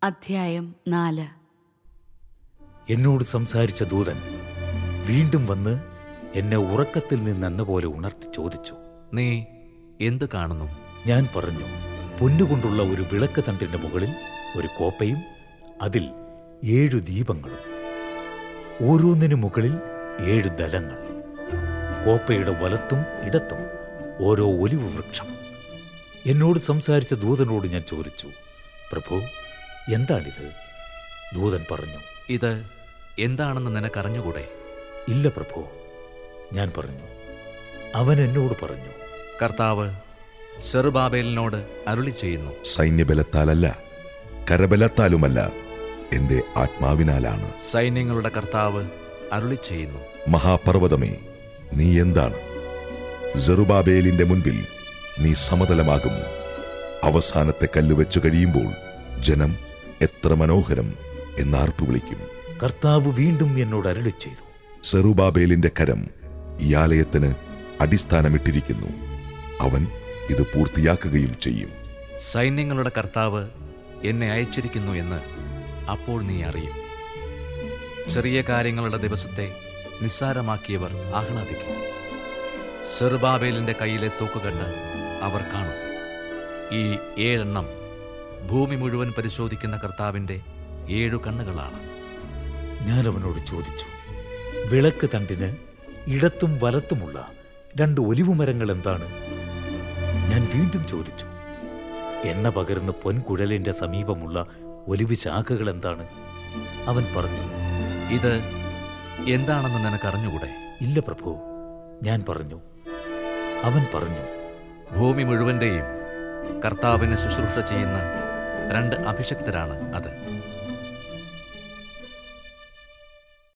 അധ്യായം നാല് എന്നോട് സംസാരിച്ച ദൂതൻ വീണ്ടും വന്ന് എന്നെ ഉറക്കത്തിൽ നിന്നെന്ന പോലെ ഉണർത്തി ചോദിച്ചു നീ എന്ത് കാണുന്നു ഞാൻ പറഞ്ഞു പൊന്നുകൊണ്ടുള്ള ഒരു വിളക്ക് തണ്ടിന്റെ മുകളിൽ ഒരു കോപ്പയും അതിൽ ഏഴു ദീപങ്ങളും ഓരോന്നിനു മുകളിൽ ഏഴ് ദലങ്ങൾ കോപ്പയുടെ വലത്തും ഇടത്തും ഓരോ ഒലിവ് വൃക്ഷം എന്നോട് സംസാരിച്ച ദൂതനോട് ഞാൻ ചോദിച്ചു പ്രഭു എന്താണിത് ദൂതൻ പറഞ്ഞു ഇത് എന്താണെന്ന് നിനക്കറിഞ്ഞുകൂടെ ഇല്ല പ്രഭു ഞാൻ പറഞ്ഞു അവൻ എന്നോട് പറഞ്ഞു കർത്താവ് സെറുബാബേലിനോട് അരുളി ചെയ്യുന്നു സൈന്യബലത്താലല്ല കരബലത്താലുമല്ല എന്റെ ആത്മാവിനാലാണ് സൈന്യങ്ങളുടെ കർത്താവ് അരുളി ചെയ്യുന്നു മഹാപർവ്വതമേ നീ എന്താണ് ജെറുബാബേലിന്റെ മുൻപിൽ നീ സമതലമാകും അവസാനത്തെ കല്ല് വെച്ചു കഴിയുമ്പോൾ ജനം എത്ര മനോഹരം എന്നാർപ്പു വിളിക്കും കർത്താവ് വീണ്ടും എന്നോട് അരളി ചെയ്തു സെറുബാബേലിന്റെ കരം ഈ ആലയത്തിന് അടിസ്ഥാനമിട്ടിരിക്കുന്നു അവൻ ഇത് പൂർത്തിയാക്കുകയും ചെയ്യും സൈന്യങ്ങളുടെ കർത്താവ് എന്നെ അയച്ചിരിക്കുന്നു എന്ന് അപ്പോൾ നീ അറിയും ചെറിയ കാര്യങ്ങളുടെ ദിവസത്തെ നിസ്സാരമാക്കിയവർ ആഹ്ലാദിക്കും സെറുബാബേലിന്റെ കയ്യിലെ തൂക്കുകെട്ട് അവർ കാണും ഈ ഏഴെണ്ണം ഭൂമി മുഴുവൻ പരിശോധിക്കുന്ന കർത്താവിന്റെ ഏഴു കണ്ണുകളാണ് ഞാൻ അവനോട് ചോദിച്ചു വിളക്ക് തണ്ടിന് ഇടത്തും വലത്തുമുള്ള രണ്ട് ഒലിവുമരങ്ങൾ എന്താണ് ഞാൻ വീണ്ടും ചോദിച്ചു എണ്ണ പകരുന്ന പൊൻകുഴലിന്റെ സമീപമുള്ള ഒലിവ് ശാഖകൾ എന്താണ് അവൻ പറഞ്ഞു ഇത് എന്താണെന്ന് നിനക്കറിഞ്ഞുകൂടെ ഇല്ല പ്രഭു ഞാൻ പറഞ്ഞു അവൻ പറഞ്ഞു ഭൂമി മുഴുവന്റെയും കർത്താവിന് ശുശ്രൂഷ ചെയ്യുന്ന രണ്ട് അഭിഷക്തരാണ് അത്